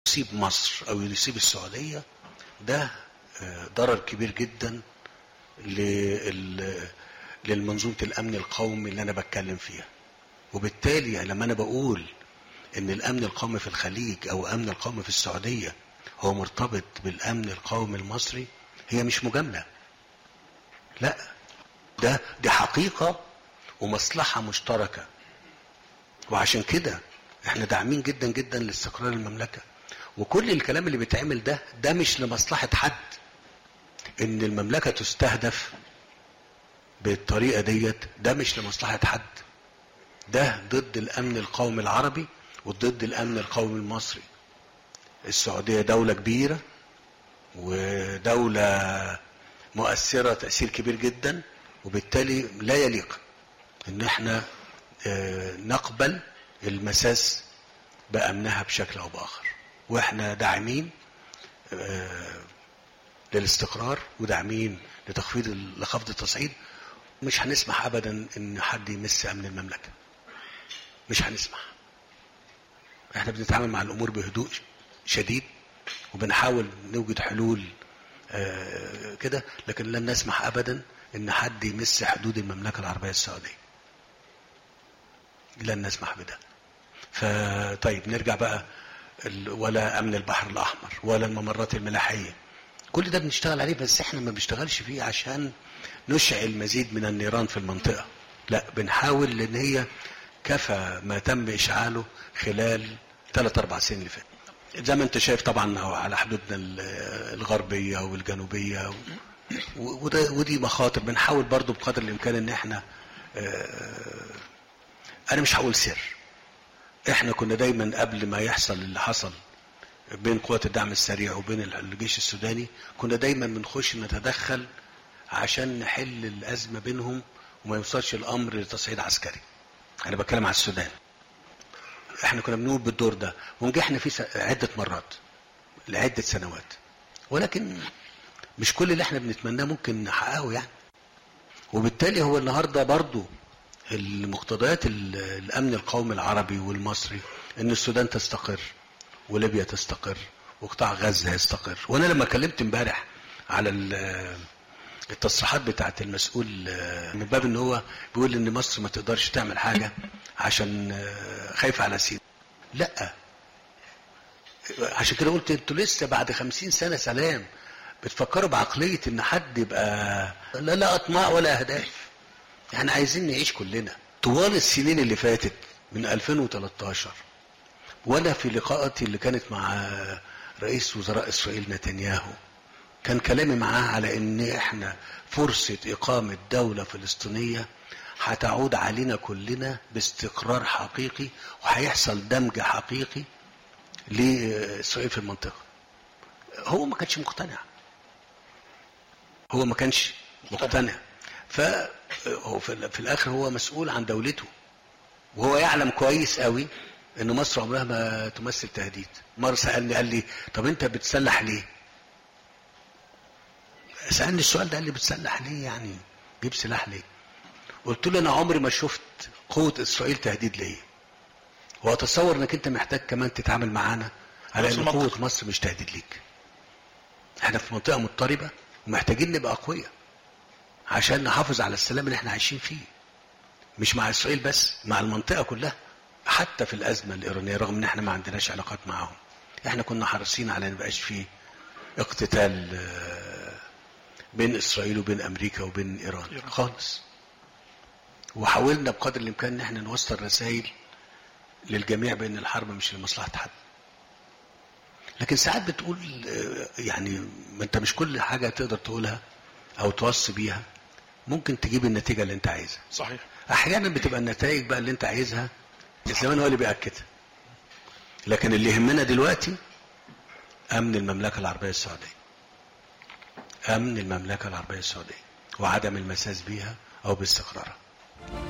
يصيب مصر او يصيب السعوديه ده آه، ضرر كبير جدا لل- للمنظومه الامن القومي اللي انا بتكلم فيها وبالتالي لما انا بقول ان الامن القومي في الخليج او امن القومي في السعوديه هو مرتبط بالامن القومي المصري هي مش مجامله لا ده دي حقيقه ومصلحه مشتركه وعشان كده احنا داعمين جدا جدا لاستقرار المملكه وكل الكلام اللي بيتعمل ده ده مش لمصلحه حد ان المملكه تستهدف بالطريقه ديت ده مش لمصلحه حد ده ضد الامن القومي العربي وضد الامن القومي المصري السعوديه دوله كبيره ودوله مؤثره تاثير كبير جدا وبالتالي لا يليق ان احنا آه، نقبل المساس بامنها بشكل او باخر واحنا داعمين آه، للاستقرار وداعمين لتخفيض ال- لخفض التصعيد مش هنسمح ابدا ان حد يمس امن المملكه مش هنسمح احنا بنتعامل مع الامور بهدوء شديد وبنحاول نوجد حلول آه، كده لكن لن نسمح ابدا ان حد يمس حدود المملكه العربيه السعوديه لن نسمح بده فطيب نرجع بقى ال- ولا امن البحر الاحمر ولا الممرات الملاحيه كل ده بنشتغل عليه بس احنا ما بنشتغلش فيه عشان نشعل مزيد من النيران في المنطقه لا بنحاول لان هي كفى ما تم اشعاله خلال ثلاث اربع سنين اللي فاتت زي ما انت شايف طبعا على حدودنا ال- الغربيه والجنوبيه و- و- وده ودي مخاطر بنحاول برضو بقدر الامكان ان احنا آه، انا مش هقول سر احنا كنا دايما قبل ما يحصل اللي حصل بين قوات الدعم السريع وبين الجيش السوداني كنا دايما بنخش نتدخل عشان نحل الازمه بينهم وما يوصلش الامر لتصعيد عسكري انا بتكلم على السودان احنا كنا بنقول بالدور ده ونجحنا فيه س- عده مرات لعده سنوات ولكن مش كل اللي احنا بنتمناه ممكن نحققه يعني وبالتالي هو النهارده برضو المقتضيات ال- الامن القومي العربي والمصري ان السودان تستقر وليبيا تستقر وقطاع غزه يستقر وانا لما كلمت امبارح على ال- التصريحات بتاعت المسؤول آه، من باب ان هو بيقول ان مصر ما تقدرش تعمل حاجه عشان آه، خايفه على سينا لا عشان كده قلت انتوا لسه بعد خمسين سنه سلام بتفكروا بعقليه ان حد يبقى لا لا اطماع ولا اهداف احنا عايزين نعيش كلنا طوال السنين اللي فاتت من 2013 وانا في لقاءاتي اللي كانت مع رئيس وزراء اسرائيل نتنياهو كان كلامي معاه على ان احنا فرصة اقامة دولة فلسطينية هتعود علينا كلنا باستقرار حقيقي وهيحصل دمج حقيقي لاسرائيل في المنطقة هو ما كانش مقتنع هو ما كانش مقتنع فهو في في الاخر هو مسؤول عن دولته وهو يعلم كويس قوي ان مصر عمرها ما تمثل تهديد مره سالني قال لي طب انت بتسلح ليه سالني السؤال ده قال لي بتسلح ليه يعني جيب سلاح ليه قلت له انا عمري ما شفت قوه اسرائيل تهديد ليا واتصور انك انت محتاج كمان تتعامل معانا على نفس ان المنطق. قوه مصر مش تهديد ليك احنا في منطقه مضطربه ومحتاجين نبقى اقوياء عشان نحافظ على السلام اللي احنا عايشين فيه مش مع اسرائيل بس مع المنطقه كلها حتى في الازمه الايرانيه رغم ان احنا ما عندناش علاقات معاهم احنا كنا حريصين على ان يبقاش فيه اقتتال آه، بين اسرائيل وبين امريكا وبين ايران إيران. خالص وحاولنا بقدر الامكان ان احنا نوصل رسائل للجميع بان الحرب مش لمصلحه حد لكن ساعات بتقول آه، يعني ما انت مش كل حاجه تقدر تقولها او توصي بيها ممكن تجيب النتيجه اللي انت عايزها صحيح احيانا بتبقى النتائج بقى اللي انت عايزها الزمان هو اللي بيأكدها لكن اللي يهمنا دلوقتي امن المملكه العربيه السعوديه امن المملكه العربيه السعوديه وعدم المساس بيها او باستقرارها